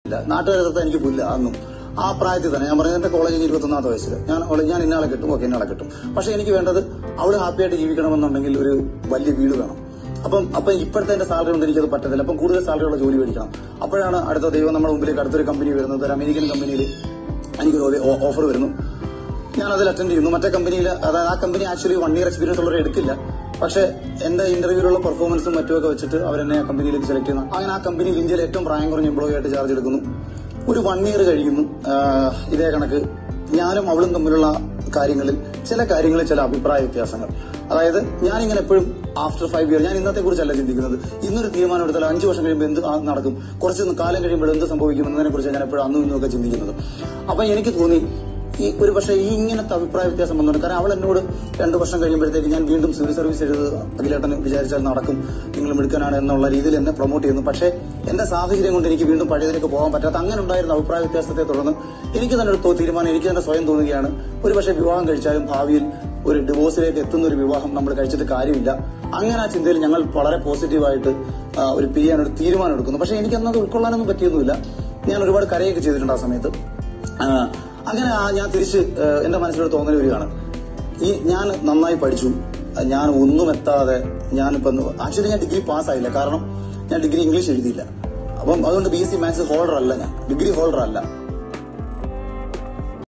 ഇല്ല നാട്ടുകാരത്തെ എനിക്ക് പുല്ല അന്നും ആ പ്രായത്തിൽ തന്നെ ഞാൻ പറഞ്ഞത് എന്റെ കോളേജിൽ ഇരുപത്തൊന്നാമത്തെ വയസ്സിൽ ഞാൻ അവളെ ഞാൻ ഇന്നാളെ കിട്ടും ഓക്കെ ഇന്നാളെ കിട്ടും പക്ഷെ എനിക്ക് വേണ്ടത് അവള് ഹാപ്പിയായിട്ട് ജീവിക്കണമെന്നുണ്ടെങ്കിൽ ഒരു വലിയ വീട് വേണം അപ്പം അപ്പൊ ഇപ്പോഴത്തെ എന്റെ സാലറി കൊണ്ട് എനിക്കത് പറ്റത്തില്ല അപ്പം കൂടുതൽ സാലറിയുള്ള ജോലി മേടിക്കണം അപ്പോഴാണ് അടുത്ത ദൈവം നമ്മുടെ മുമ്പിലേക്ക് അടുത്തൊരു കമ്പനി വരുന്നത് ഒരു അമേരിക്കൻ കമ്പനിയിൽ എനിക്കൊരു ഓഫർ വരുന്നു ഞാൻ അതിൽ അറ്റൻഡ് ചെയ്യുന്നു മറ്റേ കമ്പനിയിൽ അതായത് ആ company actually one year experience ഉള്ളവരെ എടുക്കില്ല പക്ഷെ എന്റെ ഇന്റർവ്യൂവിലുള്ള പെർഫോമൻസും മറ്റുമൊക്കെ വെച്ചിട്ട് അവരെന്നെ ആ കമ്പനിയിലേക്ക് സെലക്ട് ചെയ്യുന്നു അങ്ങനെ ആ കമ്പനിയിൽ ഇന്ത്യയിൽ ഏറ്റവും പ്രായം കുറഞ്ഞ എംപ്ലോയി ആയിട്ട് ചാർജ് എടുക്കുന്നു ഒരു വൺ ഇയർ കഴിയുന്നു ആഹ് ഇതേ കണക്ക് ഞാനും അവളും തമ്മിലുള്ള കാര്യങ്ങളിൽ ചില കാര്യങ്ങളിൽ ചില അഭിപ്രായ വ്യത്യാസങ്ങൾ അതായത് ഞാനിങ്ങനെ എപ്പോഴും ആഫ്റ്റർ ഫൈവ് ഇയർ ഞാൻ ഇന്നത്തെ കുറിച്ചല്ല ചിന്തിക്കുന്നത് ഇന്നൊരു തീരുമാനം എടുത്താൽ അഞ്ചു വർഷം കഴിയുമ്പോൾ എന്ത് ആ നടക്കും കുറച്ച് കാലം കഴിയുമ്പോൾ എന്ത് സംഭവിക്കും എന്നതിനെ കുറിച്ച് ഞാൻ എപ്പോഴും അന്നും ഇന്നും ഒക്കെ ചിന്തിക്കുന്നത് അപ്പൊ എനിക്ക് തോന്നി ഈ ഒരു പക്ഷേ ഈ ഇങ്ങനത്തെ അഭിപ്രായ വ്യത്യാസം വന്നുകൊണ്ട് കാരണം അവൾ എന്നോട് രണ്ടു വർഷം കഴിയുമ്പോഴത്തേക്ക് ഞാൻ വീണ്ടും സിവിൽ സർവീസ് എഴുതുക അഖിലേട്ടൻ വിചാരിച്ചാൽ നടക്കും നിങ്ങൾ മിടുക്കനാണ് എന്നുള്ള രീതിയിൽ എന്നെ പ്രൊമോട്ട് ചെയ്യുന്നു പക്ഷേ എന്റെ സാഹചര്യം കൊണ്ട് എനിക്ക് വീണ്ടും പഴയതിലേക്ക് പോകാൻ പറ്റാത്ത അങ്ങനെ ഉണ്ടായിരുന്ന അഭിപ്രായ വ്യത്യാസത്തെ തുടർന്ന് എനിക്ക് തന്നെ ഒരു തോ- തീരുമാനം എനിക്ക് തന്നെ സ്വയം തോന്നുകയാണ് ഒരു പക്ഷേ വിവാഹം കഴിച്ചാലും ഭാവിയിൽ ഒരു ഡിവോഴ്സിലേക്ക് എത്തുന്ന ഒരു വിവാഹം നമ്മൾ കഴിച്ചിട്ട് കാര്യമില്ല അങ്ങനെ ആ ചിന്തയിൽ ഞങ്ങൾ വളരെ പോസിറ്റീവായിട്ട് ആ, ഒരു പിരിയാൻ ഒരു തീരുമാനം എടുക്കുന്നു പക്ഷേ എനിക്കന്നത് ഉൾക്കൊള്ളാനൊന്നും പറ്റിയൊന്നുമില്ല ഞാൻ ഒരുപാട് കരയൊക്കെ ചെയ്തിട്ടുണ്ട് ആ സമയത്ത് ആ, അങ്ങനെ ആ ഞാൻ തിരിച്ച് ആ, എന്റെ മനസ്സിലൊരു തോന്നൽ വരികയാണ് ഈ ഞാൻ നന്നായി പഠിച്ചു ആ, ഞാൻ ഒന്നും എത്താതെ ഞാനിപ്പം ആക്ച്വലി ഞാൻ ഡിഗ്രി പാസ്സായില്ല കാരണം ഞാൻ ഡിഗ്രി ഇംഗ്ലീഷ് എഴുതിയില്ല അപ്പം അതുകൊണ്ട് B S C maths holder അല്ല ഞാൻ ഡിഗ്രി ഹോൾഡർ അല്ല